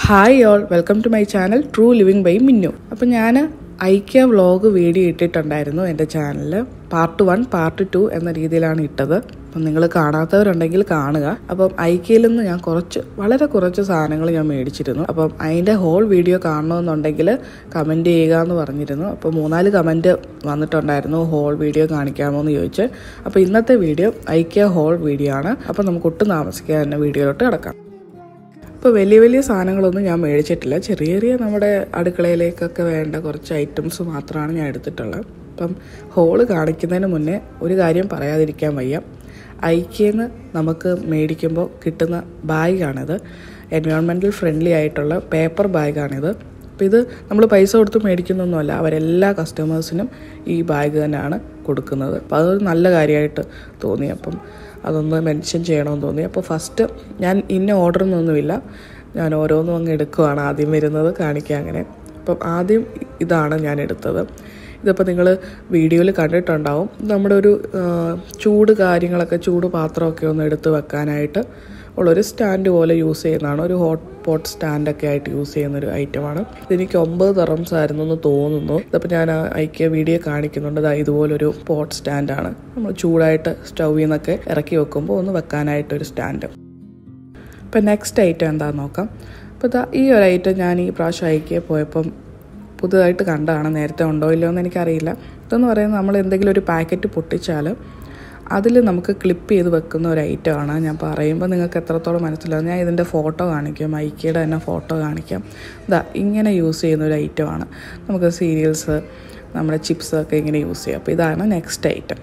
Hi all welcome to my channel true living by Minnu അപ്പം ഞാൻ ഐക്യ വ്ളോഗ് വീഡിയോ ഇട്ടിട്ടുണ്ടായിരുന്നു എൻ്റെ ചാനലിൽ പാർട്ട് വൺ പാർട്ട് ടു എന്ന രീതിയിലാണ് ഇട്ടത് അപ്പം നിങ്ങൾ കാണാത്തവരുണ്ടെങ്കിൽ കാണുക അപ്പം ഐക്യയിൽ നിന്ന് ഞാൻ കുറച്ച് വളരെ കുറച്ച് സാധനങ്ങൾ ഞാൻ മേടിച്ചിരുന്നു അപ്പം അതിൻ്റെ ഹോൾ വീഡിയോ കാണണമെന്നുണ്ടെങ്കിൽ കമൻറ്റ് ചെയ്യുക എന്ന് പറഞ്ഞിരുന്നു അപ്പോൾ മൂന്നാല് കമൻറ്റ് വന്നിട്ടുണ്ടായിരുന്നു ഹോൾ വീഡിയോ കാണിക്കാമോ എന്ന് ചോദിച്ച് അപ്പോൾ ഇന്നത്തെ വീഡിയോ ഐക്യ ഹോൾ വീഡിയോ ആണ് അപ്പോൾ നമുക്ക് ഒട്ടും താമസിക്കാതെ തന്നെ വീഡിയോയിലോട്ട് കിടക്കാം ഇപ്പോൾ വലിയ വലിയ സാധനങ്ങളൊന്നും ഞാൻ മേടിച്ചിട്ടില്ല ചെറിയ ചെറിയ നമ്മുടെ അടുക്കളയിലേക്കൊക്കെ വേണ്ട കുറച്ച് ഐറ്റംസ് മാത്രമാണ് ഞാൻ എടുത്തിട്ടുള്ളത് അപ്പം ഹോള് കാണിക്കുന്നതിന് മുന്നേ ഒരു കാര്യം പറയാതിരിക്കാൻ വയ്യ ഐക്യെന്ന് നമുക്ക് മേടിക്കുമ്പോൾ കിട്ടുന്ന ബാഗാണിത് എൻവയോൺമെൻറ്റൽ ഫ്രണ്ട്ലി ആയിട്ടുള്ള പേപ്പർ ബാഗാണിത് അപ്പോൾ ഇത് നമ്മൾ പൈസ കൊടുത്ത് മേടിക്കുന്നൊന്നുമല്ല അവരെല്ലാ കസ്റ്റമേഴ്സിനും ഈ ബാഗ് തന്നെയാണ് കൊടുക്കുന്നത് അപ്പോൾ അതൊരു നല്ല കാര്യമായിട്ട് തോന്നി അപ്പം അതൊന്ന് മെൻഷൻ ചെയ്യണമെന്ന് തോന്നി അപ്പോൾ ഫസ്റ്റ് ഞാൻ ഇന്ന ഓർഡർ ഒന്നുമില്ല ഞാൻ ഓരോന്നും അങ്ങ് എടുക്കുവാണ് ആദ്യം വരുന്നത് കാണിക്കുക അങ്ങനെ അപ്പം ആദ്യം ഇതാണ് ഞാൻ എടുത്തത് ഇതിപ്പോൾ നിങ്ങൾ വീഡിയോയിൽ കണ്ടിട്ടുണ്ടാവും നമ്മുടെ ഒരു ആ, ചൂട് കാര്യങ്ങളൊക്കെ ചൂട് പാത്രമൊക്കെ ഒന്ന് എടുത്ത് വെക്കാനായിട്ട് ഉള്ളൊരു സ്റ്റാൻഡ് പോലെ യൂസ് ചെയ്യുന്നതാണ് ഒരു ഹോട്ട് പോട്ട് സ്റ്റാൻഡൊക്കെ ആയിട്ട് യൂസ് ചെയ്യുന്ന ഒരു ഐറ്റമാണ് ഇതെനിക്ക് ഒമ്പത് തെറംസ് ആയിരുന്നു എന്ന് തോന്നുന്നു ഇതിപ്പോൾ ഞാൻ ആ ഐക്യ വീഡിയോ കാണിക്കുന്നുണ്ട് ദാ ഇതുപോലൊരു പോട്ട് സ്റ്റാൻഡാണ് നമ്മൾ ചൂടായിട്ട് സ്റ്റൗവിൽ നിന്നൊക്കെ ഇറക്കി വെക്കുമ്പോൾ ഒന്ന് വെക്കാനായിട്ടൊരു സ്റ്റാൻഡ് ഇപ്പം നെക്സ്റ്റ് ഐറ്റം എന്താണെന്ന് നോക്കാം അപ്പോൾ ഇതാ ഈ ഒരു ഐറ്റം ഞാൻ ഈ പ്രാവശ്യം ഐക്യ പോയപ്പം പുതുതായിട്ട് കണ്ടതാണ് നേരത്തെ ഉണ്ടോ ഇല്ലയോ എന്ന് എനിക്കറിയില്ല ഇതെന്ന് പറയുന്നത് നമ്മൾ എന്തെങ്കിലും ഒരു പാക്കറ്റ് പൊട്ടിച്ചാൽ അതിൽ നമുക്ക് ക്ലിപ്പ് ചെയ്ത് വെക്കുന്ന ഒരു ഐറ്റമാണ് ഞാൻ പറയുമ്പോൾ നിങ്ങൾക്ക് എത്രത്തോളം മനസ്സിലാവും ഞാൻ ഇതിൻ്റെ ഫോട്ടോ കാണിക്കാം ഐക്യയുടെ തന്നെ ഫോട്ടോ കാണിക്കാം ഇതാ ഇങ്ങനെ യൂസ് ചെയ്യുന്ന ഒരു ഐറ്റമാണ് നമുക്ക് സീരിയൽസ് നമ്മുടെ ചിപ്സ് ഒക്കെ ഇങ്ങനെ യൂസ് ചെയ്യാം അപ്പോൾ ഇതാണ് നെക്സ്റ്റ് ഐറ്റം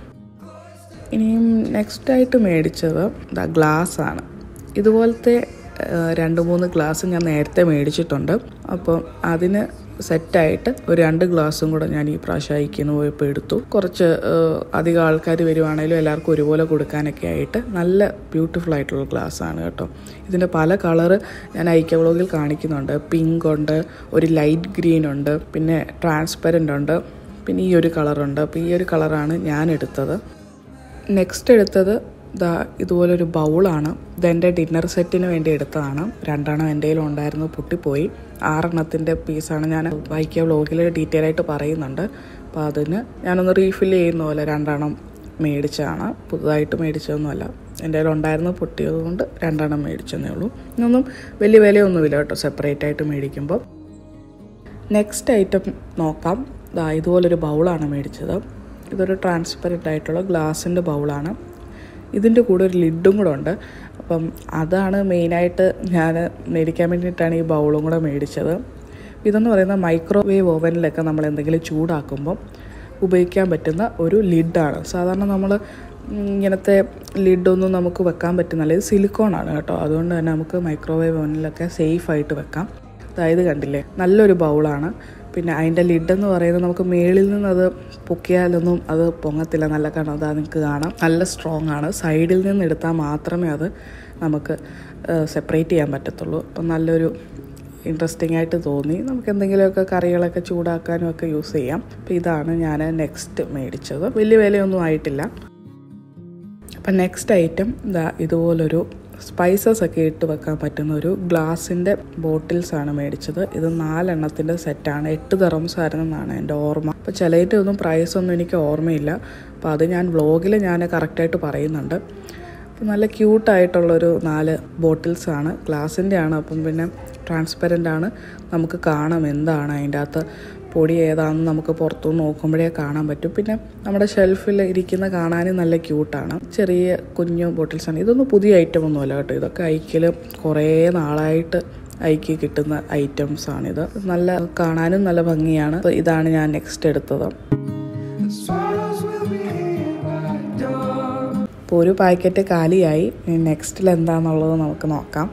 ഇനിയും നെക്സ്റ്റ് ആയിട്ട് മേടിച്ചത് ദ ഗ്ലാസ് ആണ് ഇതുപോലത്തെ ആ, രണ്ട് മൂന്ന് ഗ്ലാസ് ഞാൻ നേരത്തെ മേടിച്ചിട്ടുണ്ട് അപ്പോൾ അതിന് സെറ്റായിട്ട് ഒരു രണ്ട് ഗ്ലാസും കൂടെ ഞാൻ ഈ പ്രാവശ്യം അയക്കുന്നു പോയപ്പോൾ എടുത്തു കുറച്ച് ആ, അധികം ആൾക്കാർ വരുവാണെങ്കിലും എല്ലാവർക്കും ഒരുപോലെ കൊടുക്കാനൊക്കെ ആയിട്ട് നല്ല ബ്യൂട്ടിഫുൾ ആയിട്ടുള്ള ഗ്ലാസ് ആണ് കേട്ടോ ഇതിൻ്റെ പല കളറ് ഞാൻ ഐക്യ വ്ളോഗിൽ കാണിക്കുന്നുണ്ട് പിങ്ക് ഉണ്ട് ഒരു ലൈറ്റ് ഗ്രീൻ ഉണ്ട് പിന്നെ ട്രാൻസ്പെറൻ്റ് ഉണ്ട് പിന്നെ ഈ ഒരു കളറുണ്ട് അപ്പോൾ ഈ ഒരു കളറാണ് ഞാൻ എടുത്തത് നെക്സ്റ്റ് എടുത്തത് ദാ ഇതുപോലൊരു ബൗളാണ് ഇതെൻ്റെ ഡിന്നർ സെറ്റിന് വേണ്ടി എടുത്തതാണ് രണ്ടെണ്ണം എൻ്റെ കയ്യിൽ ഉണ്ടായിരുന്നു പൊട്ടിപ്പോയി ആറെണ്ണത്തിൻ്റെ പീസാണ് ഞാൻ വായിക്കുക വ്ളോഗിൽ ഡീറ്റെയിൽ ആയിട്ട് പറയുന്നുണ്ട് അപ്പോൾ അതിന് ഞാനൊന്ന് റീഫിൽ ചെയ്യുന്ന പോലെ രണ്ടെണ്ണം മേടിച്ചതാണ് പുതുതായിട്ട് മേടിച്ചതൊന്നുമല്ല എൻ്റെ കയ്യിൽ ഉണ്ടായിരുന്ന പൊട്ടിയത് കൊണ്ട് രണ്ടെണ്ണം മേടിച്ചെന്നേ ഉള്ളൂ ഇതൊന്നും വലിയ വിലയൊന്നുമില്ല കേട്ടോ സെപ്പറേറ്റ് ആയിട്ട് മേടിക്കുമ്പോൾ നെക്സ്റ്റ് ഐറ്റം നോക്കാം ദാ ഇതുപോലൊരു ബൗളാണ് മേടിച്ചത് ഇതൊരു ട്രാൻസ്പെറൻ്റ് ആയിട്ടുള്ള ഗ്ലാസിൻ്റെ ബൗളാണ് ഇതിൻ്റെ കൂടെ ഒരു ലിഡും കൂടെ ഉണ്ട് അപ്പം അതാണ് മെയിനായിട്ട് ഞാൻ മേടിക്കാൻ വേണ്ടിയിട്ടാണ് ഈ ബൗളും കൂടെ മേടിച്ചത് ഇതെന്ന് പറയുന്ന മൈക്രോവേവ് ഓവനിലൊക്കെ നമ്മൾ എന്തെങ്കിലും ചൂടാക്കുമ്പം ഉപയോഗിക്കാൻ പറ്റുന്ന ഒരു ലിഡാണ് സാധാരണ നമ്മൾ ഇങ്ങനത്തെ ലിഡൊന്നും നമുക്ക് വെക്കാൻ പറ്റുന്നില്ല ഇത് സിലിക്കോണാണ് കേട്ടോ അതുകൊണ്ട് തന്നെ നമുക്ക് മൈക്രോവേവ് ഓവനിലൊക്കെ സേഫായിട്ട് വെക്കാം അതായത് കണ്ടില്ലേ നല്ലൊരു ബൗളാണ് പിന്നെ അതിൻ്റെ ലിഡെന്ന് പറയുന്നത് നമുക്ക് മേളിൽ നിന്ന് അത് പൊക്കിയാലൊന്നും അത് പൊങ്ങത്തില്ല നല്ല കാരണം അതാ നിങ്ങൾക്ക് കാണാം നല്ല സ്ട്രോങ് ആണ് സൈഡിൽ നിന്ന് എടുത്താൽ മാത്രമേ അത് നമുക്ക് സെപ്പറേറ്റ് ചെയ്യാൻ പറ്റത്തുള്ളൂ അപ്പം നല്ലൊരു ഇൻട്രസ്റ്റിംഗ് ആയിട്ട് തോന്നി നമുക്ക് എന്തെങ്കിലുമൊക്കെ കറികളൊക്കെ ചൂടാക്കാനും ഒക്കെ യൂസ് ചെയ്യാം അപ്പോൾ ഇതാണ് ഞാൻ നെക്സ്റ്റ് മേടിച്ചത് വലിയ വിലയൊന്നും ആയിട്ടില്ല അപ്പം നെക്സ്റ്റ് ഐറ്റം ഇതാ ഇതുപോലൊരു സ്പൈസസ് ഒക്കെ ഇട്ട് വെക്കാൻ പറ്റുന്ന ഒരു ഗ്ലാസിൻ്റെ ബോട്ടിൽസ് ആണ് മേടിച്ചത് ഇത് നാലെണ്ണത്തിൻ്റെ സെറ്റാണ് എട്ട് തെറംസ് ആയിരുന്നെന്നാണ് എൻ്റെ ഓർമ്മ അപ്പോൾ ചിലതിൻ്റെ ഒന്നും പ്രൈസ് ഒന്നും എനിക്ക് ഓർമ്മയില്ല അപ്പോൾ അത് ഞാൻ വ്ളോഗിൽ ഞാൻ കറക്റ്റായിട്ട് പറയുന്നുണ്ട് അപ്പോൾ നല്ല ക്യൂട്ടായിട്ടുള്ളൊരു നാല് ബോട്ടിൽസ് ആണ് ഗ്ലാസിൻ്റെ ആണ് അപ്പം പിന്നെ ട്രാൻസ്പെറൻ്റ് ആണ് നമുക്ക് കാണാം എന്താണ് അതിൻ്റെ അകത്ത് പൊടി ഏതാണെന്ന് നമുക്ക് പുറത്തുനിന്ന് നോക്കുമ്പോഴേ കാണാൻ പറ്റും പിന്നെ നമ്മുടെ ഷെൽഫിൽ ഇരിക്കുന്ന കാണാനും നല്ല ക്യൂട്ടാണ് ചെറിയ കുഞ്ഞു ബോട്ടിൽസ് ആണ് ഇതൊന്നും പുതിയ ഐറ്റം ഒന്നുമല്ല കേട്ടോ ഇതൊക്കെ ഐക്കിൽ കുറേ നാളായിട്ട് ഐക്ക് കിട്ടുന്ന ഐറ്റംസ് ആണിത് നല്ല കാണാനും നല്ല ഭംഗിയാണ് അപ്പോൾ ഇതാണ് ഞാൻ നെക്സ്റ്റ് എടുത്തത് ഇപ്പോൾ ഒരു പാക്കറ്റ് കാലിയായി നെക്സ്റ്റിൽ എന്താണെന്നുള്ളത് നമുക്ക് നോക്കാം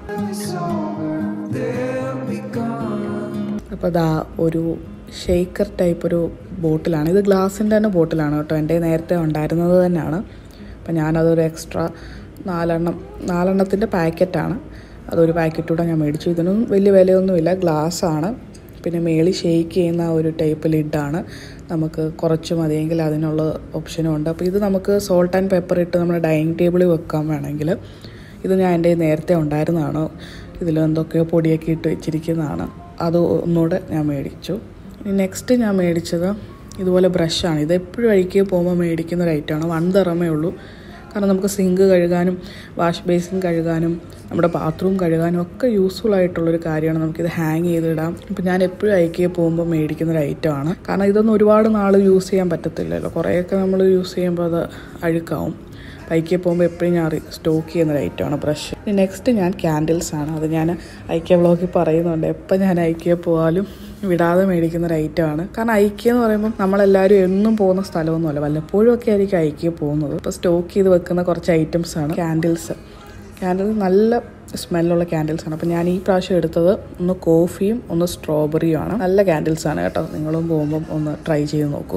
അപ്പോൾ ദാ ഒരു ഷെയ്ക്കർ ടൈപ്പ് ഒരു ബോട്ടിലാണ് ഇത് ഗ്ലാസിൻ്റെ തന്നെ ബോട്ടിലാണ് കേട്ടോ എൻ്റെ നേരത്തെ ഉണ്ടായിരുന്നത് തന്നെയാണ് അപ്പം ഞാനതൊരു എക്സ്ട്രാ നാലെണ്ണം നാലെണ്ണത്തിൻ്റെ പാക്കറ്റാണ് അതൊരു പാക്കറ്റൂടെ ഞാൻ മേടിച്ചു ഇതിനൊന്നും വലിയ വിലയൊന്നുമില്ല ഗ്ലാസ്സാണ് പിന്നെ മേളി ഷെയ്ക്ക് ചെയ്യുന്ന ഒരു ടൈപ്പ് ലിഡാണ് നമുക്ക് കുറച്ച് മതിയെങ്കിൽ അതിനുള്ള ഓപ്ഷനും ഉണ്ട് അപ്പോൾ ഇത് നമുക്ക് സോൾട്ട് ആൻഡ് പെപ്പർ ഇട്ട് നമ്മുടെ ഡൈനിങ് ടേബിളിൽ വെക്കാൻ വേണമെങ്കിൽ ഇത് ഞാൻ എൻ്റെ നേരത്തെ ഉണ്ടായിരുന്നതാണ് ഇതിൽ എന്തൊക്കെയോ പൊടിയൊക്കെ ഇട്ട് വെച്ചിരിക്കുന്നതാണ് അത് ഒന്നുകൂടെ ഞാൻ മേടിച്ചു ഇനി നെക്സ്റ്റ് ഞാൻ മേടിച്ചത് ഇതുപോലെ ബ്രഷാണ് ഇത് എപ്പോഴും അഴിക്കുക പോകുമ്പോൾ മേടിക്കുന്ന ഒരു ഐറ്റമാണ് വൺ തറമേ ഉള്ളൂ കാരണം നമുക്ക് സിങ്ക് കഴുകാനും വാഷ് ബേസിൻ കഴുകാനും നമ്മുടെ ബാത്റൂം കഴുകാനും ഒക്കെ യൂസ്ഫുൾ ആയിട്ടുള്ളൊരു കാര്യമാണ് നമുക്കിത് ഹാങ് ചെയ്തിടാം ഇപ്പം ഞാൻ എപ്പോഴും ഐക്കിയ പോകുമ്പോൾ മേടിക്കുന്ന ഒരു ഐറ്റമാണ് കാരണം ഇതൊന്നും ഒരുപാട് നാൾ യൂസ് ചെയ്യാൻ പറ്റത്തില്ലല്ലോ കുറേയൊക്കെ നമ്മൾ യൂസ് ചെയ്യുമ്പോൾ അത് അഴുക്കാവും ഐക്കിയ പോകുമ്പോൾ എപ്പോഴും ഞാൻ സ്റ്റോക്ക് ചെയ്യുന്ന ഒരു ഐറ്റമാണ് ബ്രഷ് നെക്സ്റ്റ് ഞാൻ ക്യാൻഡിൽസ് ആണ് അത് ഞാൻ ഐക്യ വ്ളോഗിൽ പറയുന്നുണ്ട് എപ്പോൾ ഞാൻ ഐക്കിയ പോയാലും വിടാതെ മേടിക്കുന്ന ഒരു ഐറ്റമാണ് കാരണം ഐക്യ എന്ന് പറയുമ്പോൾ നമ്മളെല്ലാവരും എന്നും പോകുന്ന സ്ഥലമൊന്നുമല്ല വല്ലപ്പോഴും ഒക്കെ ആയിരിക്കും ഐക്യ പോകുന്നത് ഇപ്പോൾ സ്റ്റോക്ക് ചെയ്ത് വെക്കുന്ന കുറച്ച് ഐറ്റംസ് ആണ് ക്യാൻഡിൽസ് ക്യാൻഡിൽസ് നല്ല സ്മെല്ലുള്ള ക്യാൻഡിൽസ് ആണ് അപ്പോൾ ഞാൻ ഈ പ്രാവശ്യം എടുത്തത് ഒന്ന് കോഫിയും ഒന്ന് സ്ട്രോബെറിയും ആണ് നല്ല ക്യാൻഡിൽസ് ആണ് കേട്ടോ നിങ്ങളും പോകുമ്പം ഒന്ന് ട്രൈ ചെയ്ത് നോക്കൂ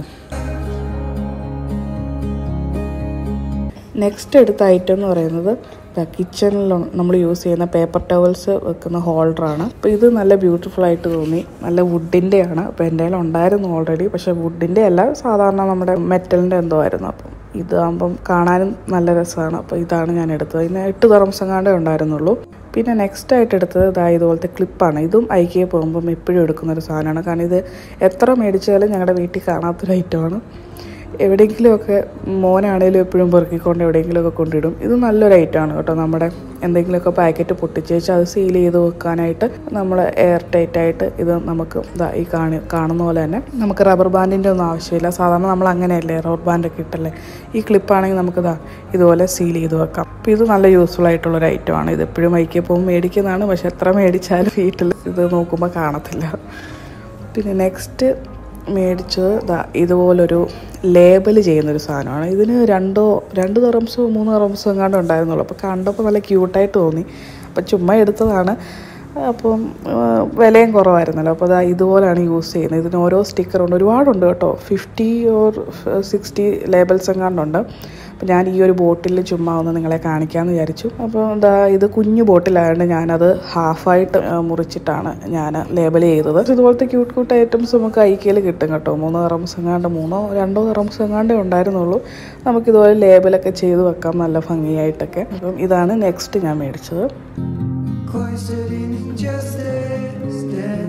നെക്സ്റ്റ് എടുത്ത ഐറ്റം എന്ന് പറയുന്നത് കിച്ചണിൽ നമ്മൾ യൂസ് ചെയ്യുന്ന പേപ്പർ ടവൽസ് വെക്കുന്ന ഹോൾഡറാണ് അപ്പോൾ ഇത് നല്ല ബ്യൂട്ടിഫുൾ ആയിട്ട് തോന്നി നല്ല വുഡിൻ്റെ ആണ് അപ്പോൾ എൻ്റെ കയ്യിൽ ഉണ്ടായിരുന്നു ഓൾറെഡി പക്ഷേ വുഡിൻ്റെ അല്ല സാധാരണ നമ്മുടെ മെറ്റലിൻ്റെ എന്തോ ആയിരുന്നു അപ്പം ഇതാകുമ്പം കാണാനും നല്ല രസമാണ് അപ്പോൾ ഇതാണ് ഞാൻ എടുത്തത് ഇതിന് എട്ട് തറംസങ്ങാണ്ടേ ഉണ്ടായിരുന്നുള്ളൂ പിന്നെ നെക്സ്റ്റ് ആയിട്ട് എടുത്തത് ഇതാ ഇതുപോലത്തെ ക്ലിപ്പാണ് ഇതും ഐക്കിയ പോകുമ്പം എപ്പോഴും എടുക്കുന്ന ഒരു സാധനമാണ് കാരണം ഇത് എത്ര മേടിച്ചാലും ഞങ്ങളുടെ വീട്ടിൽ കാണാത്തൊരു ഐറ്റമാണ് എവിടെയെങ്കിലുമൊക്കെ മോനാണേലും എപ്പോഴും പെറുക്കിക്കൊണ്ട് എവിടെയെങ്കിലുമൊക്കെ കൊണ്ടിടും ഇത് നല്ലൊരു ഐറ്റമാണ് കേട്ടോ നമ്മുടെ എന്തെങ്കിലുമൊക്കെ പാക്കറ്റ് പൊട്ടിച്ച് വെച്ച് അത് സീൽ ചെയ്ത് വെക്കാനായിട്ട് നമ്മൾ എയർ ടൈറ്റ് ആയിട്ട് ഇത് നമുക്ക് ഇതാ ഈ കാണി കാണുന്ന പോലെ തന്നെ നമുക്ക് റബ്ബർ ബാൻഡിൻ്റെ ഒന്നും ആവശ്യമില്ല സാധാരണ നമ്മൾ അങ്ങനെയല്ലേ റബ്ബർ ബാൻഡൊക്കെ ഇട്ടല്ലേ ഈ ക്ലിപ്പാണെങ്കിൽ നമുക്ക് ഇതാ ഇതുപോലെ സീൽ ചെയ്ത് വെക്കാം അപ്പോൾ ഇത് നല്ല യൂസ്ഫുൾ ആയിട്ടുള്ളൊരു ഐറ്റമാണ് ഇത് എപ്പോഴും വൈകിയ പോകുമ്പോൾ മേടിക്കുന്നതാണ് പക്ഷെ എത്ര മേടിച്ചാലും വീട്ടിൽ ഇത് നോക്കുമ്പോൾ കാണത്തില്ല പിന്നെ നെക്സ്റ്റ് മേടിച്ചത് ദാ ഇതുപോലൊരു ലേബൽ ചെയ്യുന്നൊരു സാധനമാണ് ഇതിന് രണ്ടോ രണ്ട് തെറംസോ മൂന്ന് തെറംസോ എങ്ങാണ്ട് ഉണ്ടായിരുന്നുള്ളൂ അപ്പോൾ കണ്ടപ്പോൾ നല്ല ക്യൂട്ടായിട്ട് തോന്നി അപ്പോൾ ചുമ്മാ എടുത്തതാണ് അപ്പം ആ, വിലയും കുറവായിരുന്നല്ലോ അപ്പോൾ അതാ ഇതുപോലെയാണ് യൂസ് ചെയ്യുന്നത് ഇതിന് ഓരോ സ്റ്റിക്കറുണ്ട് ഒരുപാടുണ്ട് കേട്ടോ ഫിഫ്റ്റി ഓർ സിക്സ്റ്റി ലേബൽസ് എങ്ങാണ്ടുണ്ട് അപ്പോൾ ഞാൻ ഈ ഒരു ബോട്ടിൽ ചുമ്മാ ഒന്ന് നിങ്ങളെ കാണിക്കാമെന്ന് വിചാരിച്ചു അപ്പോൾ എന്താ ഇത് കുഞ്ഞു ബോട്ടിലായതുകൊണ്ട് ഞാനത് ഹാഫായിട്ട് ആ, മുറിച്ചിട്ടാണ് ഞാൻ ലേബൽ ചെയ്തത് ഇതുപോലത്തെ ക്യൂട്ട് ക്യൂട്ട് ഐറ്റംസ് നമുക്ക് ഐക്കയിൽ കിട്ടും കേട്ടോ മൂന്ന് റംസ് എങ്ങാണ്ട് മൂന്നോ രണ്ടോ റംസ് എങ്ങാണ്ടേ ഉണ്ടായിരുന്നുള്ളൂ നമുക്കിതുപോലെ ലേബലൊക്കെ ചെയ്ത് വെക്കാം നല്ല ഭംഗിയായിട്ടൊക്കെ അപ്പം ഇതാണ് നെക്സ്റ്റ് ഞാൻ മേടിച്ചത് Cloistered in injustice, dead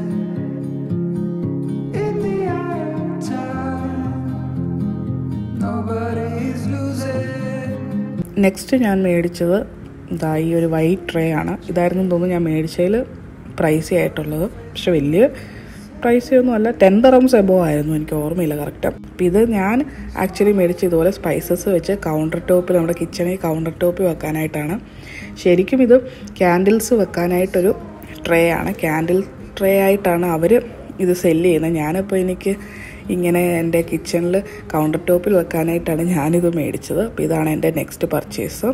in the eye of time. Nobody's losing. Next ഞാൻ മേടിച്ചത് ഇതാ ഈ ഒരു വൈറ്റ് ട്രേ ആണ് ഇതായിരുന്നു തോന്നുന്നു ഞാൻ മേടിച്ചതിൽ പ്രൈസി ആയിട്ടുള്ളത് പക്ഷെ വലിയ പ്രൈസി ഒന്നും അല്ല ടെൻ തറംസ് എബോ ആയിരുന്നു എനിക്ക് ഓർമ്മയില്ല കറക്റ്റ് അപ്പം ഇത് ഞാൻ ആക്ച്വലി മേടിച്ച ഇതുപോലെ സ്പൈസസ് വെച്ച് കൗണ്ടർ ടോപ്പിൽ നമ്മുടെ കിച്ചണിൽ കൗണ്ടർ ടോപ്പിൽ വെക്കാനായിട്ടാണ് ശരിക്കും ഇത് ക്യാൻഡിൽസ് വെക്കാനായിട്ടൊരു ട്രേ ആണ് ക്യാൻഡിൽ ട്രേ ആയിട്ടാണ് അവർ ഇത് സെല്ല് ചെയ്യുന്നത് ഞാനിപ്പോൾ എനിക്ക് ഇങ്ങനെ എൻ്റെ കിച്ചണിൽ കൗണ്ടർ ടോപ്പിൽ വെക്കാനായിട്ടാണ് ഞാനിത് മേടിച്ചത് അപ്പോൾ ഇതാണ് എൻ്റെ നെക്സ്റ്റ് പർച്ചേസ്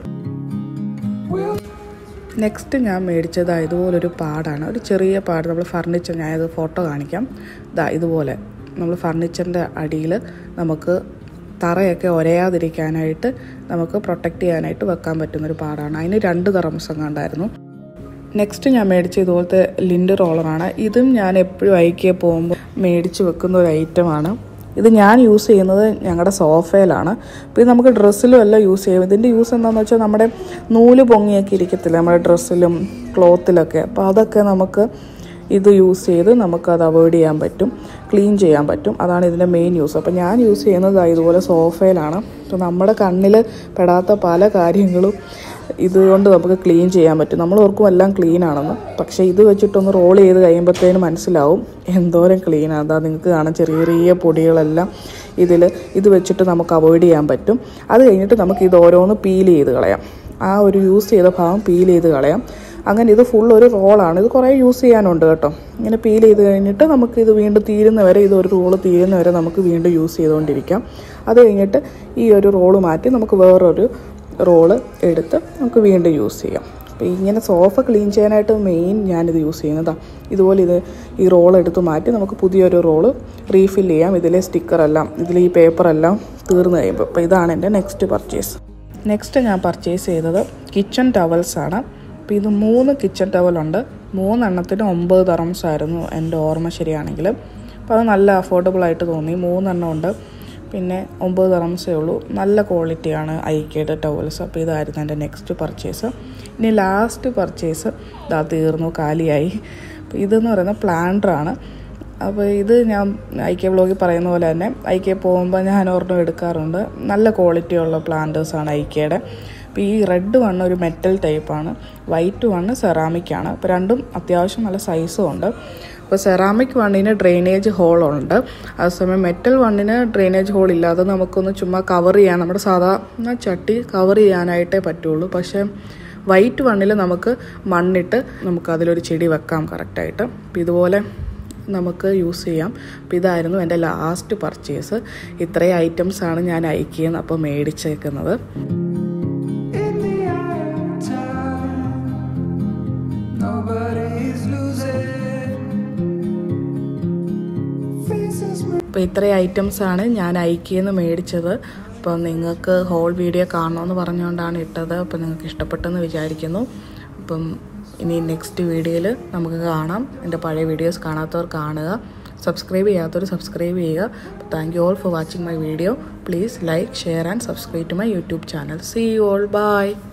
നെക്സ്റ്റ് ഞാൻ മേടിച്ചത് ഇതുപോലൊരു പാടാണ് ഒരു ചെറിയ പാട് നമ്മൾ ഫർണിച്ചർ ഞാനത് ഫോട്ടോ കാണിക്കാം ഇതാ ഇതുപോലെ നമ്മൾ ഫർണിച്ചറിൻ്റെ അടിയിൽ നമുക്ക് തറയൊക്കെ ഒരയാതിരിക്കാനായിട്ട് നമുക്ക് പ്രൊട്ടക്റ്റ് ചെയ്യാനായിട്ട് വെക്കാൻ പറ്റുന്നൊരു പാടാണ് അതിന് രണ്ട് തറമസം കണ്ടായിരുന്നു നെക്സ്റ്റ് ഞാൻ മേടിച്ച ഇതുപോലത്തെ ലിൻഡ് റോളറാണ് ഇതും ഞാൻ എപ്പോഴും ഐക്കിയ പോകുമ്പോൾ മേടിച്ച് വെക്കുന്ന ഒരു ഐറ്റമാണ് ഇത് ഞാൻ യൂസ് ചെയ്യുന്നത് ഞങ്ങളുടെ സോഫയിലാണ് അപ്പോൾ ഇത് നമുക്ക് ഡ്രസ്സിലും എല്ലാം യൂസ് ചെയ്യും ഇതിൻ്റെ യൂസ് എന്താണെന്ന് വെച്ചാൽ നമ്മുടെ നൂല് പൊങ്ങിയൊക്കെ ഇരിക്കത്തില്ല നമ്മുടെ ഡ്രസ്സിലും ക്ലോത്തിലൊക്കെ അപ്പോൾ അതൊക്കെ നമുക്ക് ഇത് യൂസ് ചെയ്ത് നമുക്കത് അവോയ്ഡ് ചെയ്യാൻ പറ്റും ക്ലീൻ ചെയ്യാൻ പറ്റും അതാണ് ഇതിൻ്റെ മെയിൻ യൂസ് അപ്പോൾ ഞാൻ യൂസ് ചെയ്യുന്നത് ദാ ഇതുപോലെ സോഫയിലാണ് അപ്പോൾ നമ്മുടെ കണ്ണിൽ പെടാത്ത പല കാര്യങ്ങളും ഇതുകൊണ്ട് നമുക്ക് ക്ലീൻ ചെയ്യാൻ പറ്റും നമ്മൾ ഓർക്കും എല്ലാം ക്ലീൻ ആണെന്ന് പക്ഷേ ഇത് വെച്ചിട്ടൊന്ന് റോൾ ചെയ്ത് കഴിയുമ്പോഴത്തേന് മനസ്സിലാവും എന്തോരം ക്ലീൻ ആണ് അതാ നിങ്ങൾക്ക് കാണാം ചെറിയ ചെറിയ പൊടികളെല്ലാം ഇതിൽ ഇത് വെച്ചിട്ട് നമുക്ക് അവോയ്ഡ് ചെയ്യാൻ പറ്റും അത് കഴിഞ്ഞിട്ട് നമുക്ക് ഇത് ഓരോന്ന് പീൽ ചെയ്ത് കളയാം ആ ഒരു യൂസ് ചെയ്ത ഭാഗം പീൽ ചെയ്ത് കളയാം അങ്ങനെ ഇത് ഫുൾ ഒരു റോളാണ് ഇത് കുറേ യൂസ് ചെയ്യാനുണ്ട് കേട്ടോ ഇങ്ങനെ പീൽ ചെയ്ത് കഴിഞ്ഞിട്ട് നമുക്ക് ഇത് വീണ്ടും തീരുന്ന വരെ ഇത് ഒരു റോള് തീരുന്ന വരെ നമുക്ക് വീണ്ടും യൂസ് ചെയ്തുകൊണ്ടിരിക്കാം അത് കഴിഞ്ഞിട്ട് ഈ ഒരു റോള് മാറ്റി നമുക്ക് വേറൊരു റോള് എടുത്ത് നമുക്ക് വീണ്ടും യൂസ് ചെയ്യാം അപ്പോൾ ഇങ്ങനെ സോഫ ക്ലീൻ ചെയ്യാനായിട്ട് മെയിൻ ഞാനിത് യൂസ് ചെയ്യുന്നതാണ് ഇതുപോലെ ഇത് ഈ റോൾ എടുത്ത് മാറ്റി നമുക്ക് പുതിയൊരു റോള് റീഫിൽ ചെയ്യാം ഇതിലെ സ്റ്റിക്കറെല്ലാം ഇതിലെ ഈ പേപ്പറെല്ലാം തീർന്നു കഴിയുമ്പോൾ അപ്പോൾ ഇതാണ് എൻ്റെ നെക്സ്റ്റ് പർച്ചേസ് നെക്സ്റ്റ് ഞാൻ പർച്ചേസ് ചെയ്തത് കിച്ചൺ ടവൽസ് ആണ് അപ്പോൾ ഇത് മൂന്ന് കിച്ചൺ ടവലുണ്ട് മൂന്നെണ്ണത്തിന് ഒമ്പത് തറംസ് ആയിരുന്നു എൻ്റെ ഓർമ്മ ശരിയാണെങ്കിൽ അപ്പോൾ അത് നല്ല അഫോർഡബിൾ ആയിട്ട് തോന്നി മൂന്നെണ്ണം ഉണ്ട് പിന്നെ ഒമ്പത് തറംസേ ഉള്ളൂ നല്ല ക്വാളിറ്റിയാണ് ഐക്കയുടെ ടവൽസ് അപ്പോൾ ഇതായിരുന്നു എൻ്റെ നെക്സ്റ്റ് പർച്ചേസ് ഇനി ലാസ്റ്റ് പർച്ചേസ് ഇതാ തീർന്നു കാലിയായി അപ്പോൾ ഇതെന്ന് പറയുന്നത് പ്ലാന്ററാണ് അപ്പോൾ ഇത് ഞാൻ ഐ കെ വ്ളോഗിൽ പറയുന്ന പോലെ തന്നെ ഐ കെ പോകുമ്പോൾ ഞാൻ ഒരെണ്ണം എടുക്കാറുണ്ട് നല്ല ക്വാളിറ്റിയുള്ള പ്ലാന്റേഴ്സാണ് ഐ കെയുടെ അപ്പോൾ ഈ റെഡ് വണ്ണ് ഒരു മെറ്റൽ ടൈപ്പാണ് വൈറ്റ് വണ്ണ് സെറാമിക്കാണ് അപ്പോൾ രണ്ടും അത്യാവശ്യം നല്ല സൈസും ഉണ്ട് അപ്പോൾ സെറാമിക് വണ്ണിന് ഡ്രെയിനേജ് ഹോളുണ്ട് അതേസമയം മെറ്റൽ വണ്ണിന് ഡ്രെയിനേജ് ഹോൾ ഇല്ലാതെ നമുക്കൊന്ന് ചുമ്മാ കവർ ചെയ്യാൻ നമ്മുടെ സാധാരണ ചട്ടി കവർ ചെയ്യാനായിട്ടേ പറ്റുള്ളൂ പക്ഷേ വൈറ്റ് വണ്ണിൽ നമുക്ക് മണ്ണിട്ട് നമുക്ക് അതിലൊരു ചെടി വെക്കാം കറക്റ്റായിട്ട് അപ്പോൾ ഇതുപോലെ നമുക്ക് യൂസ് ചെയ്യാം അപ്പോൾ ഇതായിരുന്നു എൻ്റെ ലാസ്റ്റ് പർച്ചേസ് ഇത്രയും ഐറ്റംസാണ് ഞാൻ അയക്കുന്നത് അപ്പോൾ മേടിച്ചേക്കുന്നത് In the eye of time, nobody's losing. Faces അപ്പോൾ ഇത്രയും ഐറ്റംസാണ് ഞാൻ ഐക്കിയെന്ന് മേടിച്ചത് അപ്പോൾ നിങ്ങൾക്ക് ഹോൾ വീഡിയോ കാണണമെന്ന് പറഞ്ഞുകൊണ്ടാണ് ഇട്ടത് അപ്പോൾ നിങ്ങൾക്ക് ഇഷ്ടപ്പെട്ടെന്ന് വിചാരിക്കുന്നു അപ്പം ഇനി നെക്സ്റ്റ് വീഡിയോയിൽ നമുക്ക് കാണാം എൻ്റെ പഴയ വീഡിയോസ് കാണാത്തവർ കാണുക സബ്സ്ക്രൈബ് ചെയ്യാത്തവർ സബ്സ്ക്രൈബ് ചെയ്യുക thank you all for watching my video please like share and subscribe to my YouTube channel see you all by